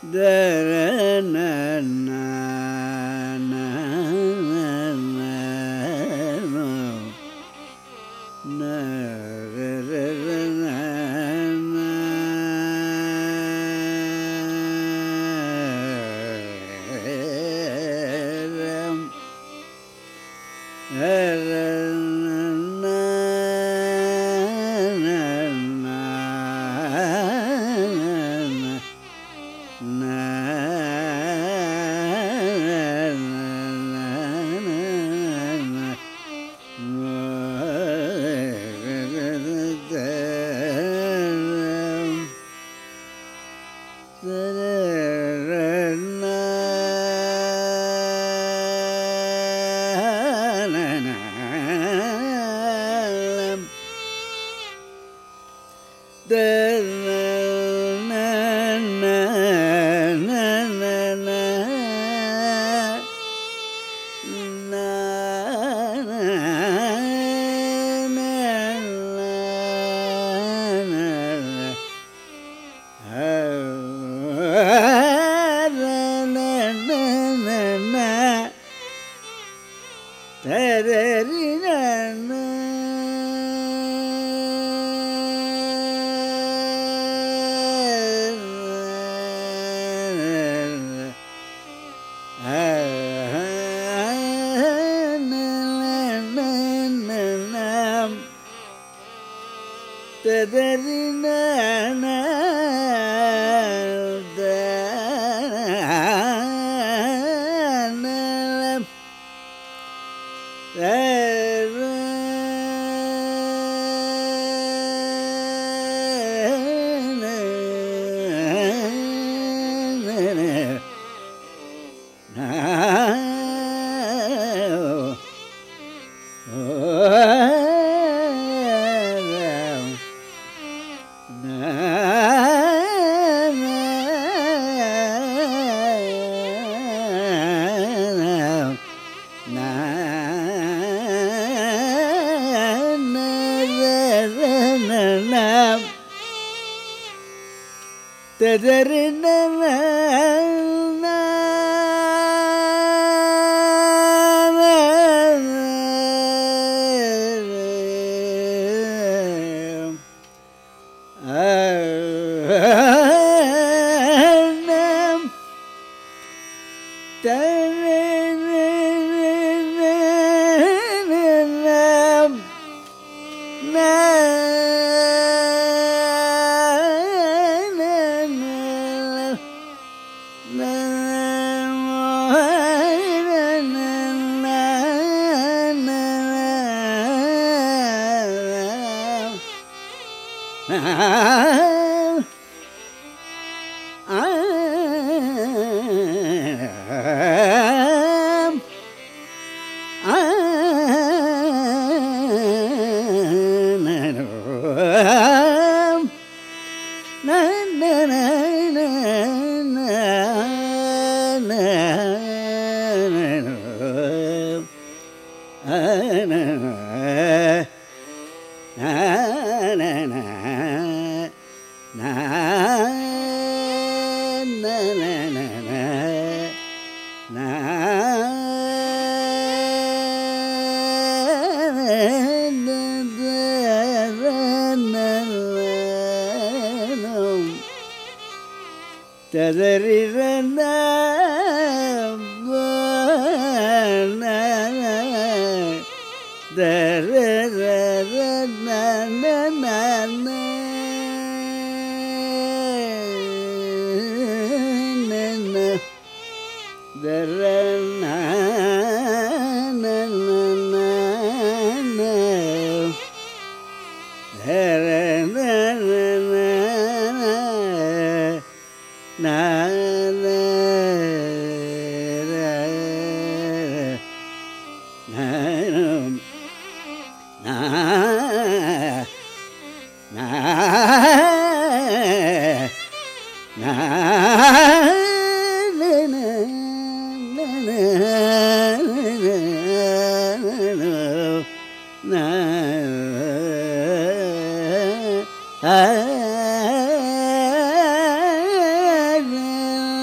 ஆ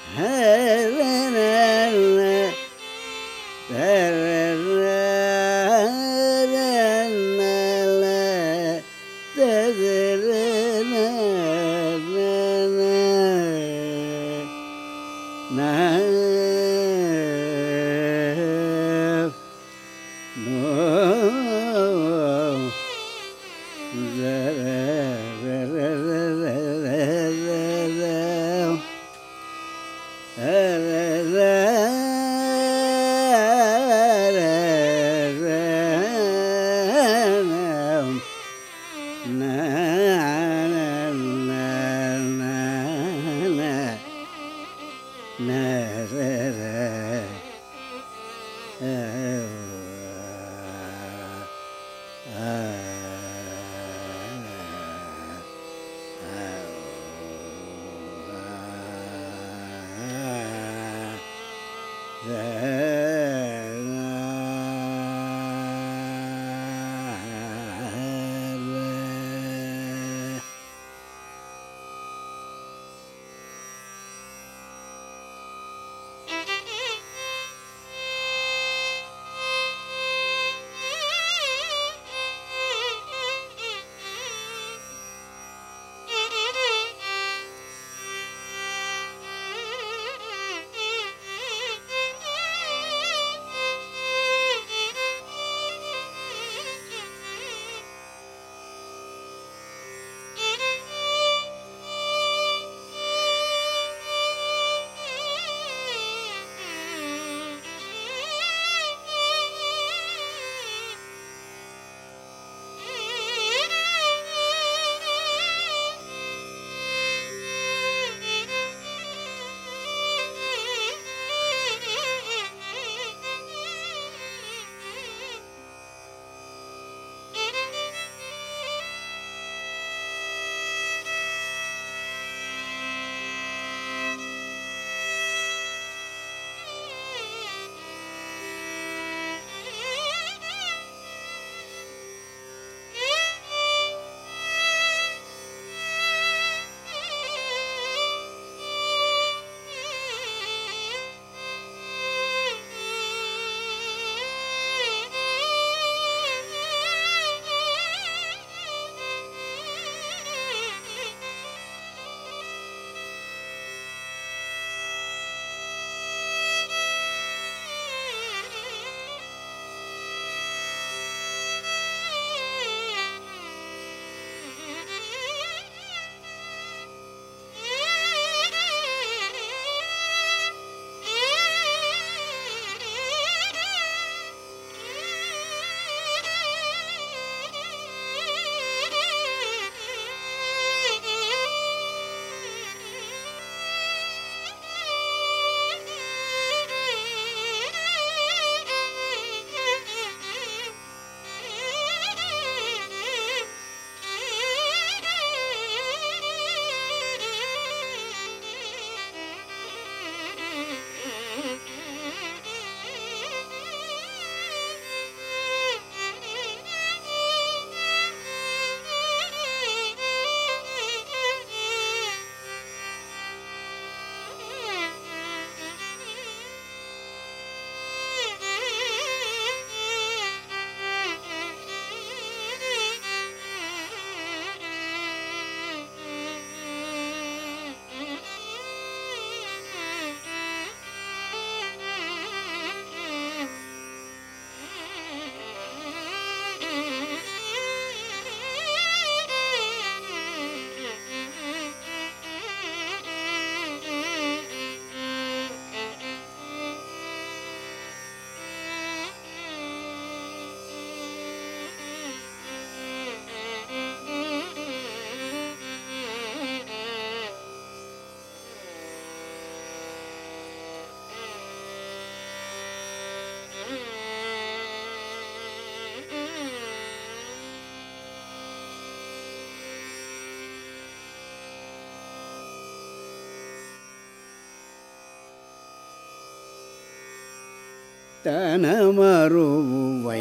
தனமருவு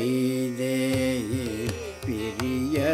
வைதேயே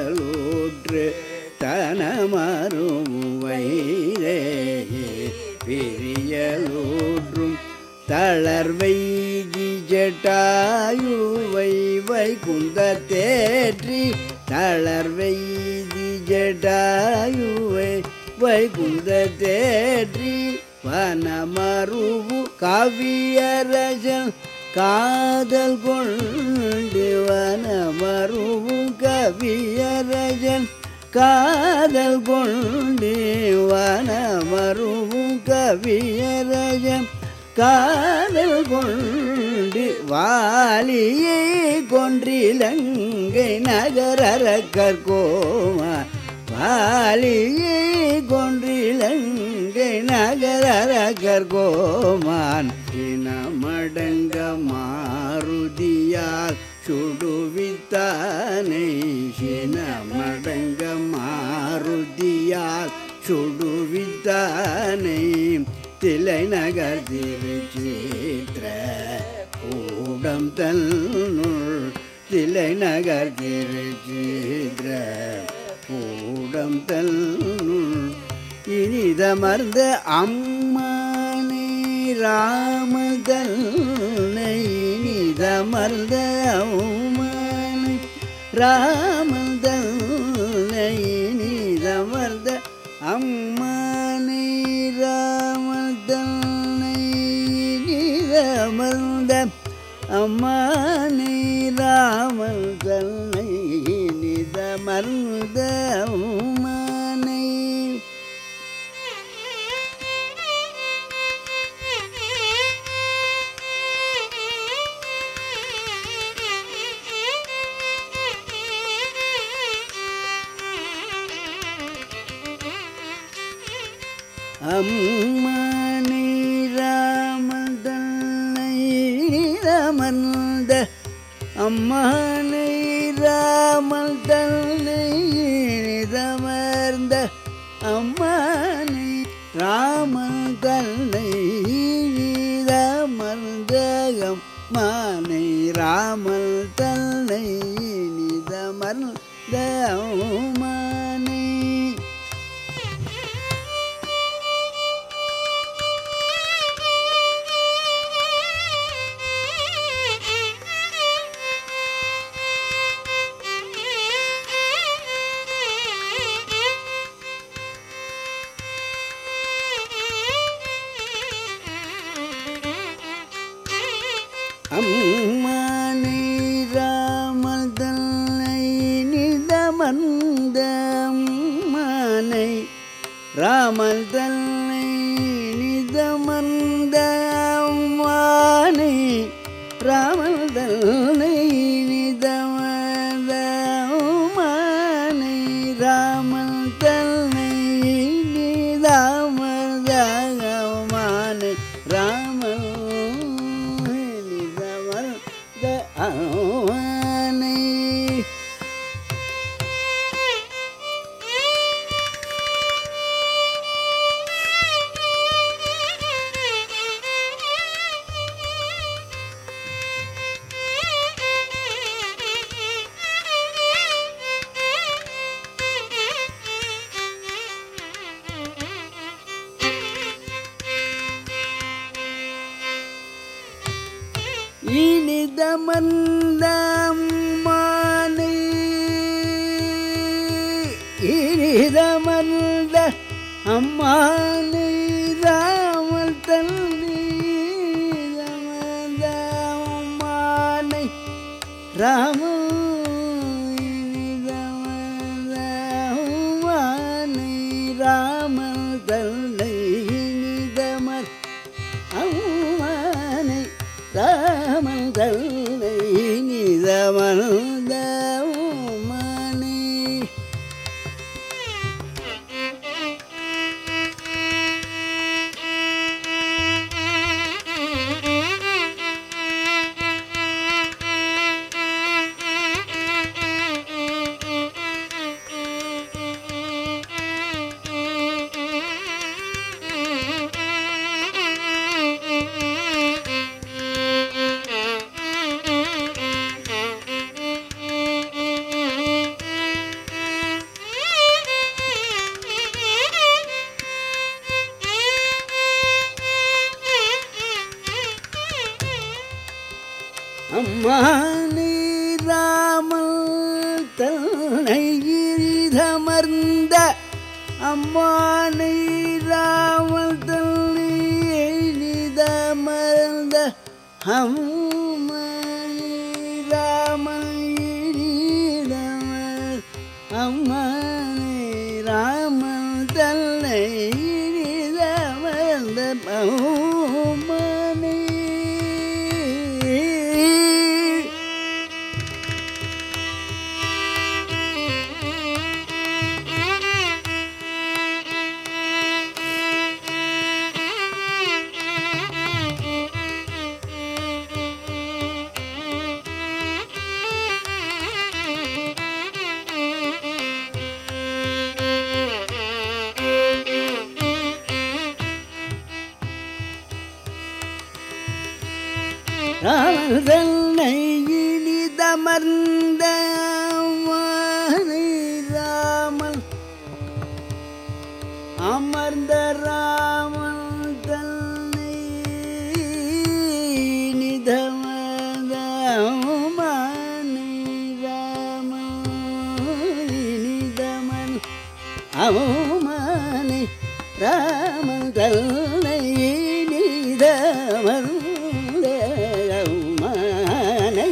பிரியலூற்று தனமருவு வைதேயே விரியலூற்றும் தளர்வைதி ஜட்டாயுவை வைகுந்த தேற்றி தளர்வைதி ஜட்டாயுவை வைகுந்த தேற்றி வனமருவு கவியரசன் காதல் கொண்டு வனமருவும் கவியரசன் காதல் கொண்டு வனமருவும் கவியரசன் காதல் கொண்டு வாலியை கொன்றிலங்கை நகரக்கர் கோமா வாலியை கொன்றிலங்கை நகரக்கர் கோமான் இனமடங்க மாருதியால் சுடுவித்தானை சினமடங்க மாருதியால் சுடுவித்தானை திலைநகர் திருச்சேத்திர கூடம் தன்னுள் திலைநகர் திருச்சேத்திர கூடம் தன்னுள் இனிதமர்ந்த அம்மானே ராமதல்னை இனிதமர்ந்த அம்மானை ராமதல்னை இனிதமர்ந்த அம்மானை ராமதல்னை இனிதமர்ந்த அம்மானை ராமதல்னை இனிதமர்ந்த அம்மானை அம்மனை ராமதன்னை ரமந்த அம்மனை ராமதன்னை ரமர்ந்த அம்மனை ராமதன்னை ரமர்ந்த அம்மானை ராமல் தன்னை நிதமர்ந்த அம்மானை அம்மானை ராமல் தன்னை நிதமர்ந்த அம்மானை ராமல் தன்னை நிதமர்ந்த அம்மானை ராமல் தன்னை நிதமர்ந்த அம்மானை ராமல் தன்னை நிதமர்ந்த அம்மானை ராமல் நிதமர்ந்த அம்மானை இனிதமர்ந்த அம்மானை இனிதமர்ந்த அம்மானை ராமல் தன்னை இனிதமர்ந்த அம்மானை ராம இனிதமர்ந்த அம்மானை ராமல் தன்னை இனிதமர் அம்மானை ராமன் தன்னை நிதமர்ந்த உமானே அம்மா நீராமல் தன்னை இரிதமர்ந்த அம்மா நீராமல் தன்னை எளிதமர்ந்த அம்மா நீராமல் இரிதமர் அம்மா நீராமல் தன்னை இரிதமர்ந்த அம்மா ராமனை இனிதமர்ந்த வானை ராமன் அமர்ந்த ராமன் தன்னை நிதமர்ந்த மானை ராமன் இனிதமன் அவமானை ராமன் தன்னை நிதமர்ந்த அவமானை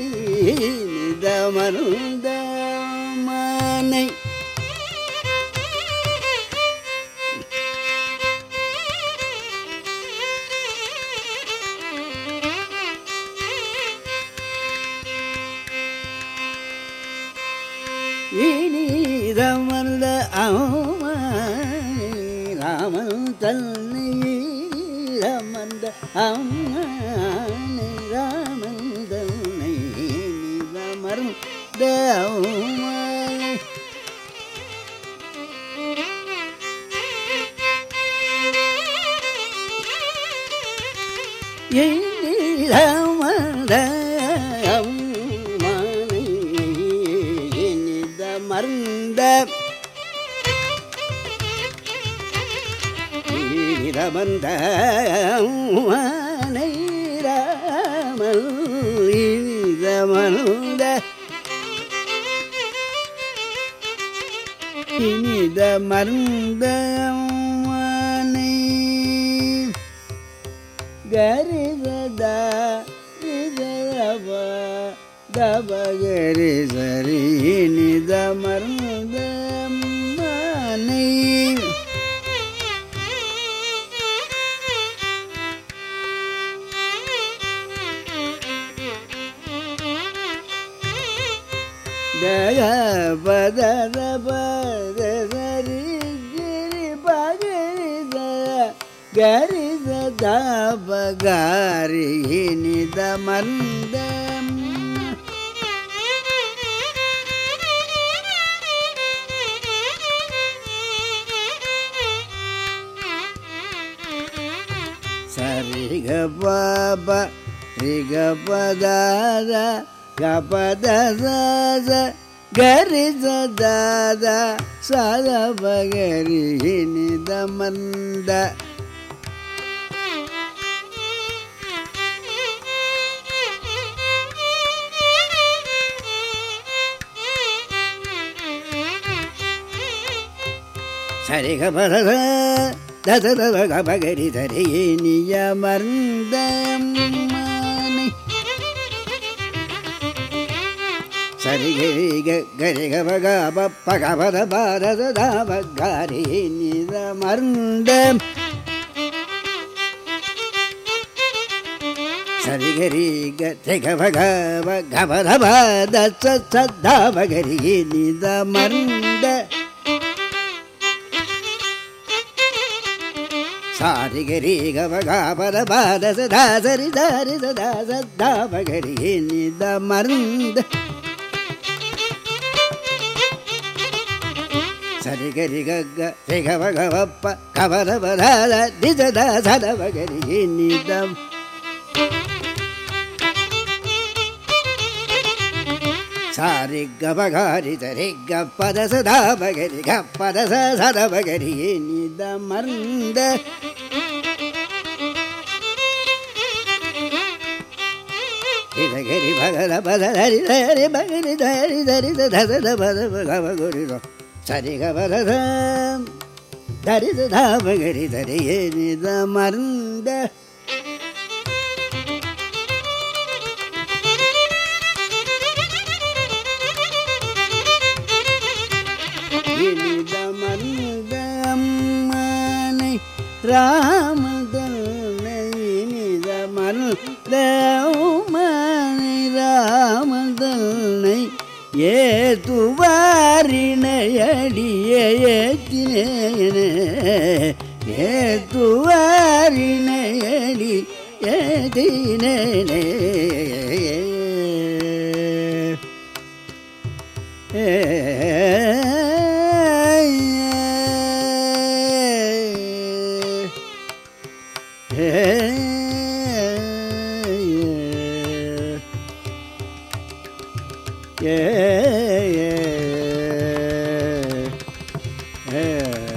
நிதமர்ந்த மானை இனிதமர்ந்த அவமானை ராமன் தன்னை அமர்ந்த அம்மானை ராமன் தன்னை நிதமர்ந்த அவமானை இனிதமர்ந்த அம்மானை இனிதமர்ந்த இனிதமர்ந்த அம்மானை ராமல் இனிதமர்ந்த இனிதமர்ந்த அம்மானை கரிசதா ரிசரப தபகரி சரி நிதமர்ந்த மானை பதர பத சரி கிரி பகரி கரி சதாபகாரி நிதமர்ந்தம் சரிக பாப ரிக பதாத கபத சத கரி சதாத சதபகரி நிதமர்ந்த சரிக பரத தத தத கபகரி தரி நியமர்ந்த மானை சரிகரி கரி கபக பகபத பாரத தாபகாரி நிதமர்ந்த சரிகரி கபக கபத பாத சதாபகரி நிதமர்ந்த சாரி கரி கபகாபர பாத சதா சரி தாரி சதா சதா பகரி நித மருந்த சரி கரி கக ரி கபகவப்ப கபர பதாத நிஜதா சத பகரி நிதம் சாரி கபகாரி தரி கப்பத சதா பகரி கப்பத சத பகரி நித மருந்த ரிதகரி பகத பத தரி தரி பகரி தரி தரி தத பத பகவ குரிதோ சரி கபரத தரி தா பகரி தரி நித மருந்த இனிதமர்ந்த அம்மனை ராமதனை இனிதமர்ந்த அம்மனை ராமதனை ஏத்துவாரினையடியேத்தினேனே ஏத்துவாரினையடி ஏத்தினேனே Yeah.